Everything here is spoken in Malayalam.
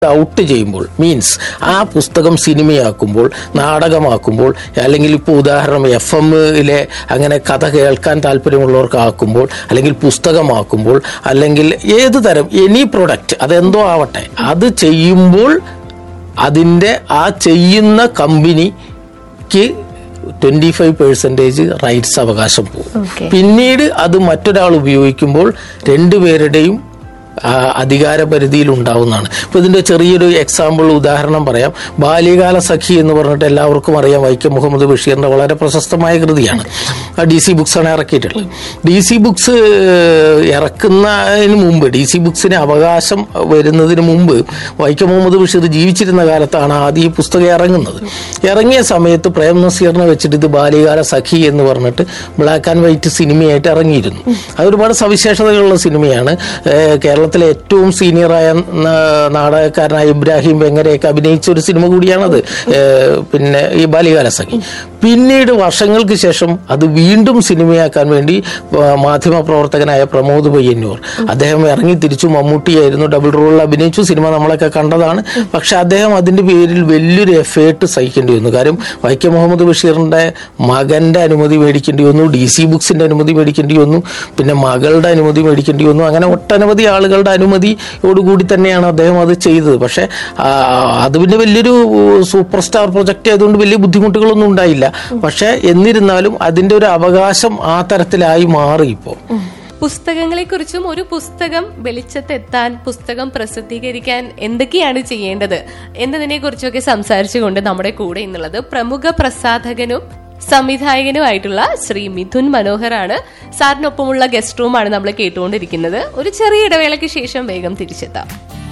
ഔട്ട് ചെയ്യുമ്പോൾ മീൻസ് ആ പുസ്തകം സിനിമയാക്കുമ്പോൾ നാടകമാക്കുമ്പോൾ അല്ലെങ്കിൽ ഇപ്പോൾ ഉദാഹരണം എഫ് എമ്മിലെ അങ്ങനെ കഥ കേൾക്കാൻ താല്പര്യമുള്ളവർക്ക് ആക്കുമ്പോൾ അല്ലെങ്കിൽ പുസ്തകമാക്കുമ്പോൾ അല്ലെങ്കിൽ ഏത് തരം എനി പ്രൊഡക്റ്റ് അതെന്തോ ആവട്ടെ അത് ചെയ്യുമ്പോൾ അതിൻ്റെ ആ ചെയ്യുന്ന കമ്പനിക്ക് ട്വന്റി ഫൈവ് പെർസെൻറ്റേജ് റൈറ്റ്സ് അവകാശം പോകും Okay. പിന്നീട് അത് മറ്റൊരാൾ ഉപയോഗിക്കുമ്പോൾ രണ്ടുപേരുടെയും ആ, അധികാര പരിധിയിൽ ഉണ്ടാവുന്നതാണ് ഇപ്പൊ ഇതിന്റെ ചെറിയൊരു എക്സാമ്പിൾ ഉദാഹരണം പറയാം ബാല്യകാല സഖി എന്ന് പറഞ്ഞിട്ട് എല്ലാവർക്കും അറിയാം വൈക്കം മുഹമ്മദ് ബഷീറിന്റെ വളരെ പ്രശസ്തമായ കൃതിയാണ് ഡി സി ബുക്സ് ആണ് ഇറക്കിയിട്ടുള്ളത് ഡി സി ബുക്സ് ഇറക്കുന്നതിന് മുമ്പ് ഡി സി ബുക്സിന് അവകാശം വരുന്നതിന് മുമ്പ് വൈക്കം മുഹമ്മദ് ബഷീർ ജീവിച്ചിരുന്ന കാലത്താണ് ആദ്യം ഈ പുസ്തകം ഇറങ്ങുന്നത് ഇറങ്ങിയ സമയത്ത് പ്രേം നസീറിനെ വെച്ചിട്ട് ഇത് ബാല്യകാല സഖി എന്ന് പറഞ്ഞിട്ട് ബ്ലാക്ക് ആൻഡ് വൈറ്റ് സിനിമയായിട്ട് ഇറങ്ങിയിരുന്നു അത് ഒരുപാട് സവിശേഷതകളുള്ള സിനിമയാണ് ഏഹ് കേരളത്തിലെ ഏറ്റവും സീനിയറായ ന- നാടകക്കാരനായ ഇബ്രാഹിം വെങ്ങരെയൊക്കെ അഭിനയിച്ച ഒരു സിനിമ കൂടിയാണത് ഏഹ് പിന്നെ ഈ ബാല്യകാല സഖി പിന്നീട് വർഷങ്ങൾക്ക് ശേഷം അത് വീണ്ടും സിനിമയാക്കാൻ വേണ്ടി ആ, മാധ്യമ പ്രവർത്തകനായ പ്രമോദ് പയ്യന്നൂർ അദ്ദേഹം ഇറങ്ങി തിരിച്ചു മമ്മൂട്ടിയായിരുന്നു ഡബിൾ റോളിൽ അഭിനയിച്ചു സിനിമ നമ്മളൊക്കെ കണ്ടതാണ് പക്ഷെ അദ്ദേഹം അതിന്റെ പേരിൽ വലിയൊരു എഫേർട്ട് സഹിക്കേണ്ടി വന്നു കാര്യം വൈക്കം മുഹമ്മദ് ബഷീറിന്റെ മകന്റെ അനുമതി മേടിക്കേണ്ടി വന്നു ഡി സി ബുക്സിന്റെ അനുമതി മേടിക്കേണ്ടി വന്നു പിന്നെ മകളുടെ അനുമതി മേടിക്കേണ്ടി വന്നു അങ്ങനെ ഒട്ടനവധി ആളുകളുടെ അനുമതിയോടുകൂടി തന്നെയാണ് അദ്ദേഹം അത് ചെയ്തത് പക്ഷെ ആ, അത് പിന്നെ വലിയൊരു സൂപ്പർ സ്റ്റാർ പ്രൊജക്ട് ആയതുകൊണ്ട് വലിയ ബുദ്ധിമുട്ടുകളൊന്നും ഉണ്ടായില്ല പക്ഷെ എന്നിരുന്നാലും അതിന്റെ ഒരു അവകാശം ആ തരത്തിലായി മാറി ഇപ്പോൾ പുസ്തകങ്ങളെ കുറിച്ചും ഒരു പുസ്തകം വെളിച്ചത്തെത്താൻ പുസ്തകം പ്രസിദ്ധീകരിക്കാൻ എന്തൊക്കെയാണ് ചെയ്യേണ്ടത് എന്നതിനെ കുറിച്ചൊക്കെ സംസാരിച്ചുകൊണ്ട് നമ്മുടെ കൂടെ ഇന്നുള്ളത് പ്രമുഖ പ്രസാധകനും സംവിധായകനുമായിട്ടുള്ള ശ്രീ മിഥുൻ മനോഹറാണ് സാറിനൊപ്പമുള്ള ഗസ്റ്റ് റൂമാണ് നമ്മൾ കേട്ടുകൊണ്ടിരിക്കുന്നത് ഒരു ചെറിയ ഇടവേളയ്ക്ക് ശേഷം വേഗം തിരിച്ചെത്താം